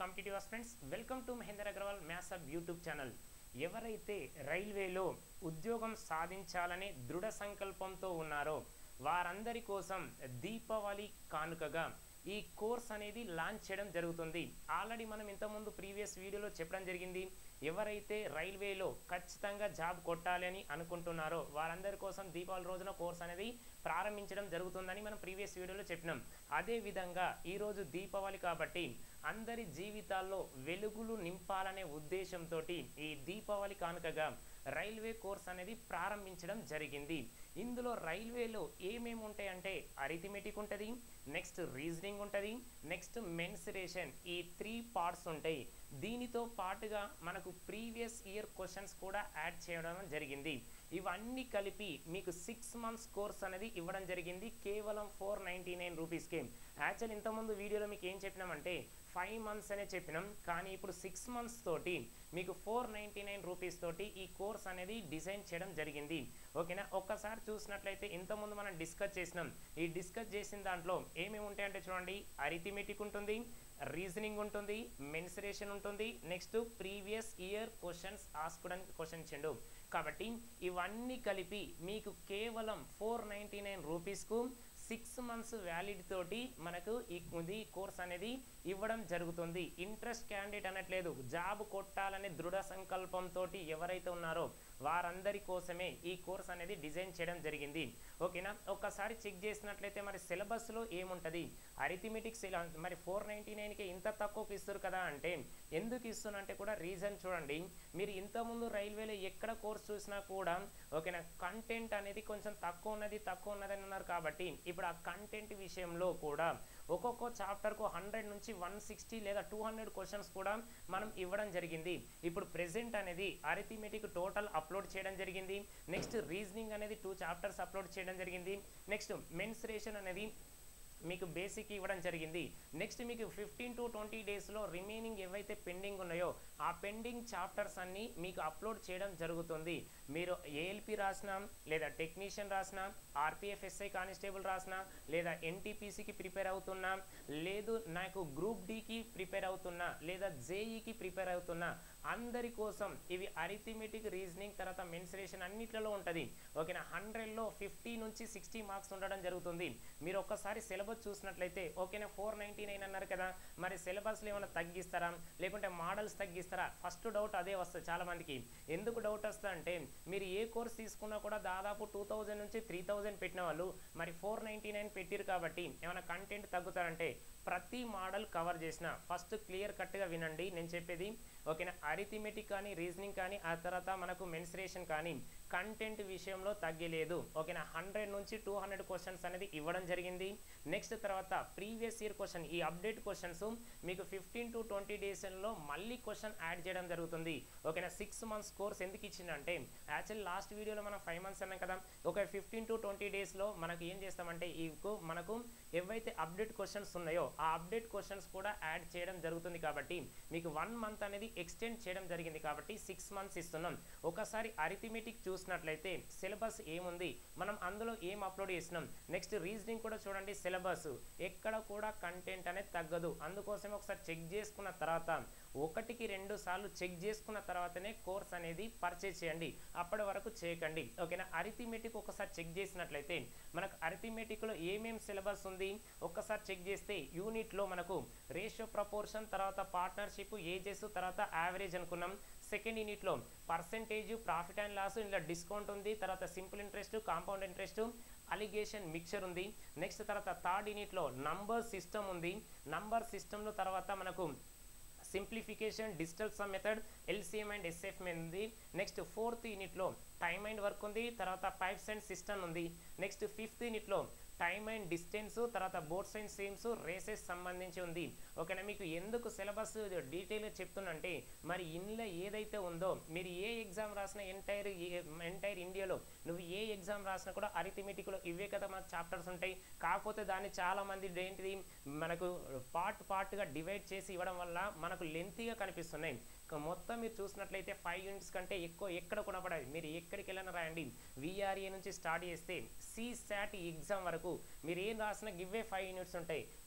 competitive friends welcome to Mahender Agarwal maths అబ్ YouTube channel ఎవరైతే రైల్వేలో ఉద్యోగం సాధించాలనే దృఢ సంకల్పంతో ఉన్నారో వారందరి కోసం దీపావళి కానుకగా ఈ కోర్స్ అనేది లాంచ్ చేయడం జరుగుతుంది ఆల్రెడీ మనం ఇంతకుముందు ప్రీవియస్ వీడియోలో చెప్పడం జరిగింది ఎవరైతే రైల్వేలో ఖచ్చితంగా జాబ్ కొట్టాలి అని అనుకుంటున్నారో వారందరి కోసం దీపావళి రోజున కోర్స్ అనేది ప్రారంభించడం జరుగుతుందని మనం ప్రీవియస్ వీడియోలో చెప్పినాం అదే విధంగా ఈరోజు దీపావళి కాబట్టి అందరి జీవితాల్లో వెలుగులు నింపాలనే ఉద్దేశంతో ఈ దీపావళి కానుకగా రైల్వే కోర్స్ అనేది ప్రారంభించడం జరిగింది ఇందులో రైల్వేలో ఏమేమి ఉంటాయంటే అరిథమెటిక్ ఉంటుంది నెక్స్ట్ రీజనింగ్ ఉంటుంది నెక్స్ట్ మెన్సరేషన్ ఈ త్రీ పార్ట్స్ ఉంటాయి దీనితో పాటుగా మనకు ప్రీవియస్ ఇయర్ క్వశ్చన్స్ కూడా యాడ్ చేయడం జరిగింది ఇవన్నీ కలిపి మీకు సిక్స్ మంత్స్ కోర్స్ అనేది ఇవ్వడం జరిగింది కేవలం ఫోర్ నైంటీ నైన్ రూపీస్కే యాక్చువల్ ఇంతకుముందు వీడియోలో మీకు ఏం చెప్పినామంటే ఫైవ్ మంత్స్ అనే చెప్పినాం కానీ ఇప్పుడు సిక్స్ మంత్స్ తోటి మీకు ఫోర్ నైంటీ నైన్ రూపీస్ తోటి ఈ కోర్స్ అనేది డిజైన్ చేయడం జరిగింది ఓకేనా ఒక్కసారి చూసినట్లయితే ఇంతకుముందు మనం డిస్కస్ చేసినాం ఈ డిస్కస్ చేసిన దాంట్లో ఏమేమి ఉంటాయంటే చూడండి అరిథమెటిక్ ఉంటుంది రీజనింగ్ ఉంటుంది మెన్సరేషన్ ఉంటుంది నెక్స్ట్ ప్రీవియస్ ఇయర్ క్వశ్చన్స్ ఆస్కోవడానికి క్వశ్చన్ ఇచ్చిండు కాబట్టి ఇవన్నీ కలిపి మీకు కేవలం ఫోర్ నైంటీ నైన్ రూపీస్కు సిక్స్ మంత్స్ వ్యాలిడ్ తోటి మనకు ఈ ఇది కోర్స్ అనేది ఇవ్వడం జరుగుతుంది ఇంట్రెస్ట్ క్యాండిడేట్ అనట్లేదు జాబ్ కొట్టాలనే దృఢ సంకల్పంతో ఎవరైతే ఉన్నారో వారందరి కోసమే ఈ కోర్స్ అనేది డిజైన్ చేయడం జరిగింది ఓకేనా ఒక్కసారి చెక్ చేసినట్లయితే మరి సిలబస్లో ఏముంటుంది అరిథమెటిక్ సిల మరి ఫోర్ నైంటీ నైన్కి ఇంత తక్కువకి ఇస్తారు కదా అంటే ఎందుకు ఇస్తున్నంటే కూడా రీజన్ చూడండి మీరు ఇంతకుముందు రైల్వేలో ఎక్కడ కోర్స్ చూసినా కూడా ఓకేనా కంటెంట్ అనేది కొంచెం తక్కువ ఉన్నది తక్కువ ఉన్నది అని ఉన్నారు కాబట్టి ఇప్పుడు ఆ కంటెంట్ విషయంలో కూడా ఒక్కొక్క చాప్టర్కు హండ్రెడ్ నుంచి వన్ సిక్స్టీ లేదా టూ హండ్రెడ్ క్వశ్చన్స్ కూడా మనం ఇవ్వడం జరిగింది ఇప్పుడు ప్రెసెంట్ అనేది అరిథమెటిక్ టోటల్ అప్లోడ్ చేయడం జరిగింది నెక్స్ట్ రీజనింగ్ అనేది టూ చాప్టర్స్ అప్లోడ్ చేయడం జరిగింది నెక్స్ట్ మెన్స్రేషన్ అనేది మీకు బేసిక్ ఇవ్వడం జరిగింది నెక్స్ట్ మీకు ఫిఫ్టీన్ టు ట్వంటీ డేస్లో రిమైనింగ్ ఏవైతే పెండింగ్ ఉన్నాయో ఆ పెండింగ్ చాప్టర్స్ అన్నీ మీకు అప్లోడ్ చేయడం జరుగుతుంది మీరు ఏఎల్పి రాసినా లేదా టెక్నీషియన్ రాసినా ఆర్పిఎఫ్ ఎస్ఐ కానిస్టేబుల్ రాసినా లేదా ఎన్టీపీసీకి ప్రిపేర్ అవుతున్నా లేదు నాకు గ్రూప్ డికి ప్రిపేర్ అవుతున్నా లేదా జేఈకి ప్రిపేర్ అవుతున్నా అందరి కోసం ఇవి అరిథమెటిక్ రీజనింగ్ తర్వాత మెన్సరేషన్ అన్నిట్లలో ఉంటుంది ఓకేనా హండ్రెడ్లో ఫిఫ్టీ నుంచి సిక్స్టీ మార్క్స్ ఉండడం జరుగుతుంది మీరు ఒక్కసారి సిలబస్ చూసినట్లయితే ఓకేనా ఫోర్ నైంటీ నైన్ అన్నారు కదా మరి సిలబస్లో ఏమైనా తగ్గిస్తారా లేకుంటే మోడల్స్ తగ్గిస్తారా ఫస్ట్ డౌట్ అదే వస్తుంది చాలా మందికి ఎందుకు డౌట్ వస్తుంది అంటే మీరు ఏ కోర్స్ తీసుకున్నా కూడా దాదాపు టూ థౌజండ్ నుంచి త్రీ థౌజండ్ పెట్టిన వాళ్ళు మరి ఫోర్ నైంటీ నైన్ పెట్టిరు కాబట్టి ఏమైనా కంటెంట్ తగ్గుతారంటే ప్రతి మోడల్ కవర్ చేసిన ఫస్ట్ క్లియర్ కట్గా వినండి నేను చెప్పేది ఓకేనా అరిథమెటిక్ కానీ రీజనింగ్ కానీ ఆ తర్వాత మనకు మెన్సరేషన్ కానీ కంటెంట్ విషయంలో తగ్గలేదు ఓకేనా హండ్రెడ్ నుంచి టూ హండ్రెడ్ క్వశ్చన్స్ అనేది ఇవ్వడం జరిగింది నెక్స్ట్ తర్వాత ప్రీవియస్ ఇయర్ క్వశ్చన్ ఈ అప్డేట్ క్వశ్చన్స్ మీకు ఫిఫ్టీన్ టు ట్వంటీ డేస్లో మళ్ళీ క్వశ్చన్ యాడ్ చేయడం జరుగుతుంది ఓకేనా సిక్స్ మంత్స్ కోర్స్ ఎందుకు ఇచ్చిందంటే యాక్చువల్లీ లాస్ట్ వీడియోలో మనం ఫైవ్ మంత్స్ అన్నాం కదా ఒక ఫిఫ్టీన్ టు ట్వంటీ డేస్లో మనకు ఏం చేస్తామంటే ఈ మనకు ఏవైతే అప్డేట్ క్వశ్చన్స్ ఉన్నాయో ఆ అప్డేట్ క్వశ్చన్స్ కూడా యాడ్ చేయడం జరుగుతుంది కాబట్టి మీకు వన్ మంత్ అనేది ఎక్స్టెండ్ చేయడం జరిగింది కాబట్టి సిక్స్ మంత్స్ ఇస్తున్నాం ఒకసారి అరిథమెటిక్ చూసినట్లయితే సిలబస్ ఏముంది మనం అందులో ఏం అప్లోడ్ చేసినాం నెక్స్ట్ రీజనింగ్ కూడా చూడండి సిలబస్ ఎక్కడ కూడా కంటెంట్ అనేది తగ్గదు అందుకోసం ఒకసారి చెక్ చేసుకున్న తర్వాత ఒకటికి రెండు సార్లు చెక్ చేసుకున్న తర్వాతనే కోర్స్ అనేది పర్చేజ్ చేయండి అప్పటి వరకు చేయకండి ఓకేనా అరిథమెటిక్ ఒకసారి చెక్ చేసినట్లయితే మనకు అరిథమెటిక్లో ఏమేం సిలబస్ ఉంది ఒక్కసారి చెక్ చేస్తే యూనిట్లో మనకు రేషియో ప్రపోర్షన్ తర్వాత పార్ట్నర్షిప్ ఏజెస్ తర్వాత యావరేజ్ అనుకున్నాం సెకండ్ యూనిట్లో పర్సెంటేజ్ ప్రాఫిట్ అండ్ లాస్ ఇలా డిస్కౌంట్ ఉంది తర్వాత simple interest compound interest alligation mixture ఉంది నెక్స్ట్ తర్వాత థర్డ్ యూనిట్లో నంబర్ సిస్టమ్ ఉంది నంబర్ సిస్టంలో తర్వాత మనకు simplification digital sum method LCM and SF ఉంది నెక్స్ట్ ఫోర్త్ యూనిట్లో టైమ్ అండ్ వర్క్ ఉంది తర్వాత పైప్స్ అండ్ సిస్టమ్ ఉంది నెక్స్ట్ ఫిఫ్త్ యూనిట్లో టైమ్ అండ్ డిస్టెన్స్ తర్వాత బోర్డ్స్ అండ్ సేమ్స్ రేసెస్ సంబంధించి ఉంది ఓకేనా మీకు ఎందుకు సిలబస్ డీటెయిల్గా చెప్తున్నంటే మరి ఇందులో ఏదైతే ఉందో మీరు ఏ ఎగ్జామ్ రాసినా ఎంటైర్ ఎంటైర్ ఇండియాలో నువ్వు ఏ ఎగ్జామ్ రాసినా కూడా అరిథమెటిక్లో ఇవే కదా మనకు చాప్టర్స్ ఉంటాయి కాకపోతే దాన్ని చాలామంది ఏంటిది మనకు పార్ట్ పార్ట్గా డివైడ్ చేసి ఇవ్వడం వల్ల మనకు లెంతీగా కనిపిస్తున్నాయి మొత్తం మీరు చూసినట్లయితే ఫైవ్ యూనిట్స్ కంటే ఎక్కువ ఎక్కడ కొనపడాలి మీరు ఎక్కడికి వెళ్ళినా రాయండి విఆర్ఏ నుంచి స్టార్ట్ చేస్తే సి శాట్ ఎగ్జామ్ వరకు మీరు ఏం రాసినా గివ్వే ఫైవ్ యూనిట్స్ ఉంటాయి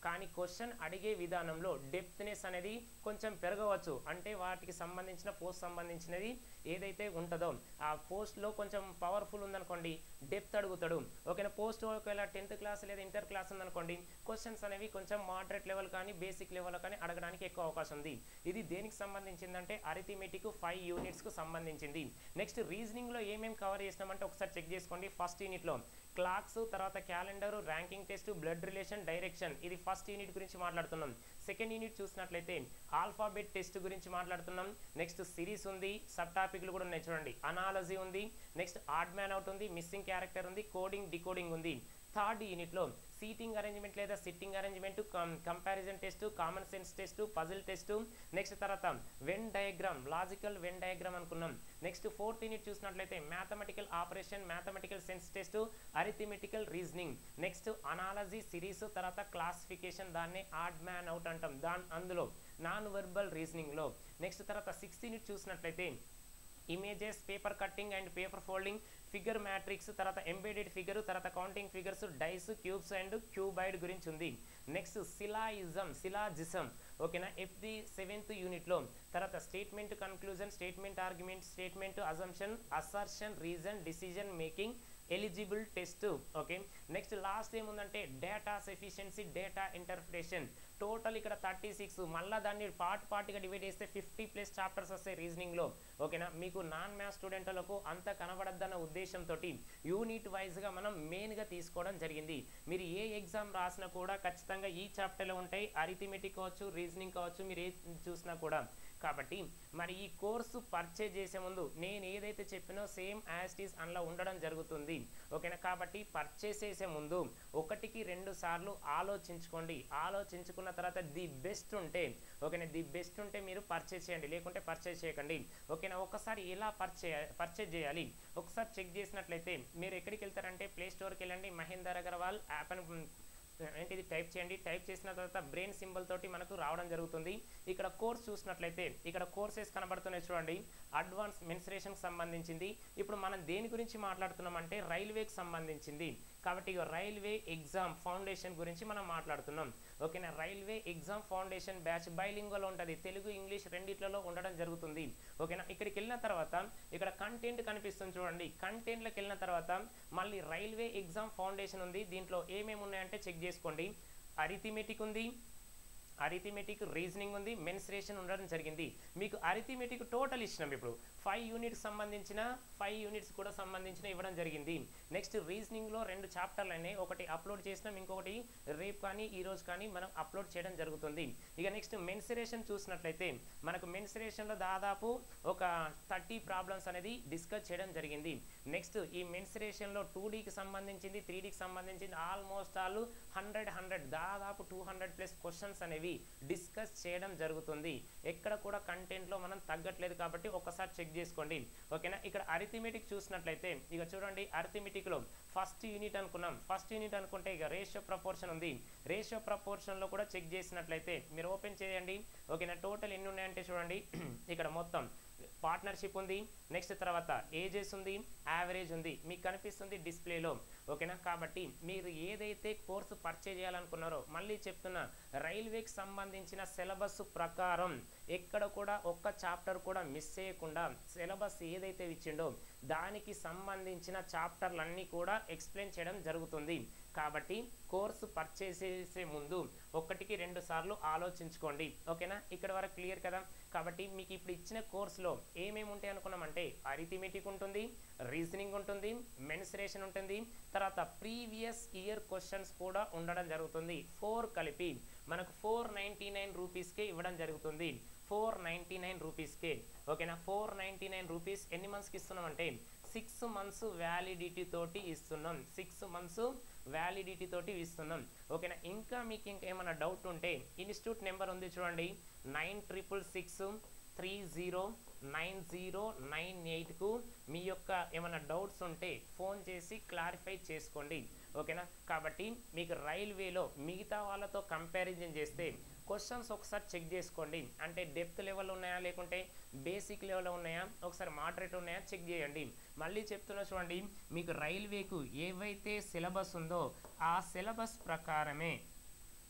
కానీ క్వశ్చన్ అడిగే విధానంలో డెప్త్నెస్ అనేది కొంచెం పెరగవచ్చు అంటే వాటికి సంబంధించిన పోస్ట్ సంబంధించినది ఏదైతే ఉంటుందో ఆ పోస్ట్లో కొంచెం పవర్ఫుల్ ఉందనుకోండి డెప్త్ అడుగుతాడు ఓకేనా పోస్ట్ ఒకవేళ టెన్త్ క్లాస్ లేదా ఇంటర్ క్లాస్ ఉందనుకోండి క్వశ్చన్స్ అనేవి కొంచెం మోడరేట్ లెవెల్ కానీ బేసిక్ లెవెల్ కానీ అడగడానికి ఎక్కువ అవకాశం ఉంది ఇది దేనికి సంబంధించిందంటే అరిథమెటిక్ ఫైవ్ యూనిట్స్కు సంబంధించింది నెక్స్ట్ రీజనింగ్లో ఏమేమి కవర్ చేసినామంటే ఒకసారి చెక్ చేసుకోండి ఫస్ట్ యూనిట్లో క్లాక్స్ తర్వాత calendar ranking test blood relation direction ఇది ఫస్ట్ యూనిట్ గురించి మాట్లాడుతున్నాం సెకండ్ యూనిట్ చూసినట్లయితే ఆల్ఫాబెట్ టెస్ట్ గురించి మాట్లాడుతున్నాం నెక్స్ట్ సిరీస్ ఉంది సబ్ టాపిక్లు కూడా ఉన్నాయి చూడండి అనాలజీ ఉంది నెక్స్ట్ ఆడ్ మ్యాన్ అవుట్ ఉంది మిస్సింగ్ క్యారెక్టర్ ఉంది కోడింగ్ డికోడింగ్ ఉంది థర్డ్ యూనిట్లో సీటింగ్ అరేంజ్మెంట్ లేదా sitting arrangement comparison test common sense test puzzle test next తర్వాత Venn diagram logical Venn diagram అనుకున్నాం నెక్స్ట్ ఫోర్త్ యూనిట్ చూసినట్లయితే mathematical operation mathematical sense test arithmetical reasoning next analogy series తర్వాత classification దాన్ని odd man out అంటాం దాని అందులో non verbal రీజనింగ్లో next తర్వాత సిక్స్త్ యూనిట్ చూసినట్లయితే images paper cutting and paper folding figure matrix తర్వాత ఎంబెడెడ్ ఫిగర్ తర్వాత counting figures dice cubes and cuboid గురించి ఉంది నెక్స్ట్ సిలాయిజం సిలాజిజం ఓకేనా ఎఫ్ ది సెవెంత్ యూనిట్లో తర్వాత statement conclusion statement argument statement assumption assertion reason decision making eligible test okay next last ఏముందంటే data efficiency data interpretation total ఇక్కడ thirty six మళ్ళీ దాన్ని part పార్ట్గా డివైడ్ చేస్తే ఫిఫ్టీ ప్లస్ చాప్టర్స్ వస్తాయి రీజనింగ్లో ఓకేనా మీకు నాన్ మ్యాథ్స్ స్టూడెంట్లకు అంత కనబడద్దన్న ఉద్దేశంతో యూనిట్ వైజ్గా మనం మెయిన్గా తీసుకోవడం జరిగింది మీరు ఏ ఎగ్జామ్ రాసినా కూడా ఖచ్చితంగా ఈ చాప్టర్లో ఉంటాయి అరిథమెటిక్ కావచ్చు రీజనింగ్ కావచ్చు మీరు ఏ చూసినా కూడా కాబట్టి మరి ఈ కోర్సు పర్చేజ్ చేసే ముందు నేను ఏదైతే చెప్పినో సేమ్ యాస్టీస్ అందులో ఉండడం జరుగుతుంది ఓకేనా కాబట్టి పర్చేస్ చేసే ముందు ఒకటికి రెండు సార్లు ఆలోచించుకోండి ఆలోచించుకున్న తర్వాత ది బెస్ట్ ఉంటే ఓకేనా ది బెస్ట్ ఉంటే మీరు పర్చేస్ చేయండి లేకుంటే పర్చేస్ చేయకండి ఓకేనా ఒకసారి ఎలా పర్చే పర్చేజ్ చేయాలి ఒకసారి చెక్ చేసినట్లయితే మీరు ఎక్కడికి వెళ్తారంటే ప్లే స్టోర్కి వెళ్ళండి మహేందర్ అగర్వాల్ యాప్ అని ఏంటిది టైప్ చేయండి టైప్ చేసిన తర్వాత బ్రెయిన్ సింబల్ తోటి మనకు రావడం జరుగుతుంది ఇక్కడ కోర్స్ చూసినట్లయితే ఇక్కడ కోర్సెస్ కనబడుతున్నాయి చూడండి అడ్వాన్స్ మెన్సరేషన్కి సంబంధించింది ఇప్పుడు మనం దేని గురించి మాట్లాడుతున్నాం అంటే రైల్వేకి సంబంధించింది కాబట్టి ఇక రైల్వే ఎగ్జామ్ ఫౌండేషన్ గురించి మనం మాట్లాడుతున్నాం ఓకేనా రైల్వే ఎగ్జామ్ ఫౌండేషన్ బ్యాచ్ బైలింగ్లో ఉంటుంది తెలుగు ఇంగ్లీష్ రెండిట్లలో ఉండడం జరుగుతుంది ఓకేనా ఇక్కడికి వెళ్ళిన తర్వాత ఇక్కడ కంటెంట్ కనిపిస్తుంది చూడండి కంటెంట్లోకి వెళ్ళిన తర్వాత మళ్ళీ రైల్వే ఎగ్జామ్ ఫౌండేషన్ ఉంది దీంట్లో ఏమేమి ఉన్నాయంటే చెక్ చేసుకోండి అరిథమెటిక్ ఉంది అరిథమెటిక్ రీజనింగ్ ఉంది మెన్స్రేషన్ ఉండడం జరిగింది మీకు అరిథమెటిక్ టోటల్ ఇచ్చినాం ఇప్పుడు ఫైవ్ యూనిట్స్ సంబంధించిన ఫైవ్ యూనిట్స్ కూడా సంబంధించిన ఇవ్వడం జరిగింది నెక్స్ట్ రీజనింగ్లో రెండు చాప్టర్లు అయినాయి ఒకటి అప్లోడ్ చేసినాం ఇంకొకటి రేపు కానీ ఈ రోజు కానీ మనం అప్లోడ్ చేయడం జరుగుతుంది ఇక నెక్స్ట్ మెన్సరేషన్ చూసినట్లయితే మనకు మెన్సరేషన్లో దాదాపు ఒక థర్టీ ప్రాబ్లమ్స్ అనేది డిస్కస్ చేయడం జరిగింది నెక్స్ట్ ఈ మెన్సరేషన్లో టూ డీకి సంబంధించింది త్రీ డీకి సంబంధించింది ఆల్మోస్ట్ ఆల్ హండ్రెడ్ హండ్రెడ్ దాదాపు టూ హండ్రెడ్ ప్లస్ క్వశ్చన్స్ అనేవి డిస్కస్ చేయడం జరుగుతుంది ఎక్కడ కూడా కంటెంట్లో మనం తగ్గట్లేదు కాబట్టి ఒకసారి చెక్ చేసుకోండి ఓకేనా ఇక్కడ అరిథమెటిక్ చూసినట్లయితే ఇక చూడండి అరిథమెటిక్లో ఫస్ట్ యూనిట్ అనుకున్నాం ఫస్ట్ యూనిట్ అనుకుంటే ఇక రేషియో ప్రపోర్షన్ ఉంది రేషియో ప్రపోర్షన్లో కూడా చెక్ చేసినట్లయితే మీరు ఓపెన్ చేయండి ఓకేనా టోటల్ ఎన్ని ఉన్నాయంటే చూడండి ఇక్కడ మొత్తం పార్ట్నర్షిప్ ఉంది నెక్స్ట్ తర్వాత ఏజెస్ ఉంది యావరేజ్ ఉంది మీకు కనిపిస్తుంది డిస్ప్లేలో ఓకేనా కాబట్టి మీరు ఏదైతే కోర్సు పర్చేజ్ చేయాలనుకున్నారో మళ్ళీ చెప్తున్నా రైల్వేకి సంబంధించిన సిలబస్ ప్రకారం ఎక్కడ కూడా ఒక్క చాప్టర్ కూడా మిస్ చేయకుండా సిలబస్ ఏదైతే ఇచ్చిండో దానికి సంబంధించిన చాప్టర్లన్నీ కూడా ఎక్స్ప్లెయిన్ చేయడం జరుగుతుంది కాబట్టి కోర్సు పర్చేస్ చేసే ముందు ఒకటికి రెండు సార్లు ఆలోచించుకోండి ఓకేనా ఇక్కడ వరకు క్లియర్ కదా కాబట్టి మీకు ఇప్పుడు ఇచ్చిన కోర్సులో ఏమేమి ఉంటాయి అనుకున్నామంటే అరిథమెటిక్ ఉంటుంది రీజనింగ్ ఉంటుంది మెన్సరేషన్ ఉంటుంది తర్వాత ప్రీవియస్ ఇయర్ క్వశ్చన్స్ కూడా ఉండడం జరుగుతుంది ఫోర్ కలిపి మనకు ఫోర్ నైంటీ నైన్ రూపీస్కే ఇవ్వడం జరుగుతుంది ఫోర్ నైంటీ నైన్ రూపీస్కే ఓకేనా ఫోర్ నైంటీ నైన్ రూపీస్ ఎన్ని మంత్స్కి ఇస్తున్నాం అంటే సిక్స్ మంత్స్ వ్యాలిడిటీ తోటి ఇస్తున్నాం సిక్స్ మంత్స్ వ్యాలిడిటీ తోటి ఇస్తున్నాం ఓకేనా ఇంకా మీకు ఇంకా ఏమైనా డౌట్ ఉంటే ఇన్స్టిట్యూట్ నెంబర్ ఉంది చూడండి nine triple six three zero nine zero nine ఎయిట్కు మీ యొక్క ఏమైనా డౌట్స్ ఉంటే ఫోన్ చేసి క్లారిఫై చేసుకోండి ఓకేనా కాబట్టి మీకు రైల్వేలో మిగతా వాళ్ళతో కంపారిజన్ చేస్తే క్వశ్చన్స్ ఒకసారి చెక్ చేసుకోండి అంటే డెప్త్ లెవెల్ ఉన్నాయా లేకుంటే బేసిక్ లెవెల్ ఉన్నాయా ఒకసారి మోడరేట్ ఉన్నాయా చెక్ చేయండి మళ్ళీ చెప్తున్నా చూడండి మీకు రైల్వేకు ఏవైతే సిలబస్ ఉందో ఆ సిలబస్ ప్రకారమే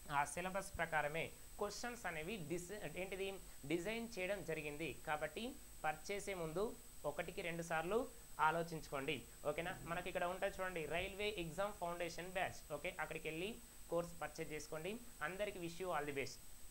ఆ సిలబస్ ప్రకారమే క్వశ్చన్స్ అనేవి డిస్ ఏంటిది డిజైన్ చేయడం జరిగింది కాబట్టి పర్చేసే ముందు ఒకటికి రెండు సార్లు ఆలోచించుకోండి ఓకేనా మనకి ఇక్కడ ఉంటుంది చూడండి railway exam foundation batch okay అక్కడికి వెళ్ళి కోర్స్ పర్చేజ్ చేసుకోండి అందరికి wish you all the best